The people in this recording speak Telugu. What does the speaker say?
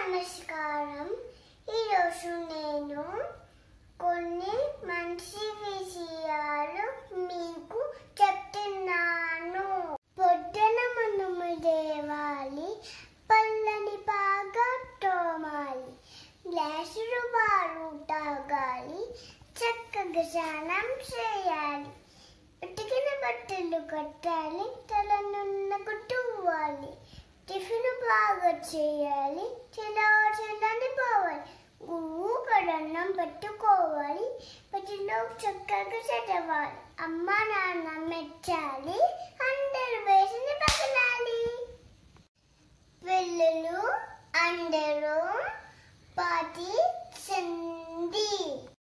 నమస్కారం ఈరోజు నేను కొన్ని మంచి విషయాలు మీకు చెప్తున్నాను పొద్దున మనము లేవాలి పళ్ళని బాగా తోమాలి గ్లాసులు బారు తాగాలి చక్కగా స్నానం చేయాలి ఉతికిన బట్టలు కట్టాలి తలనున్న తువ్వాలి టిఫిన్ బాగా చేయాలి చిలాచలని పోవాలి గురువు కడన్నం పెట్టుకోవాలి పటిలో చక్కగా చదవాలి అమ్మ నాన్న మెచ్చాలి అందరు వేసిన పగలాలి పిల్లలు అందరూ పాటి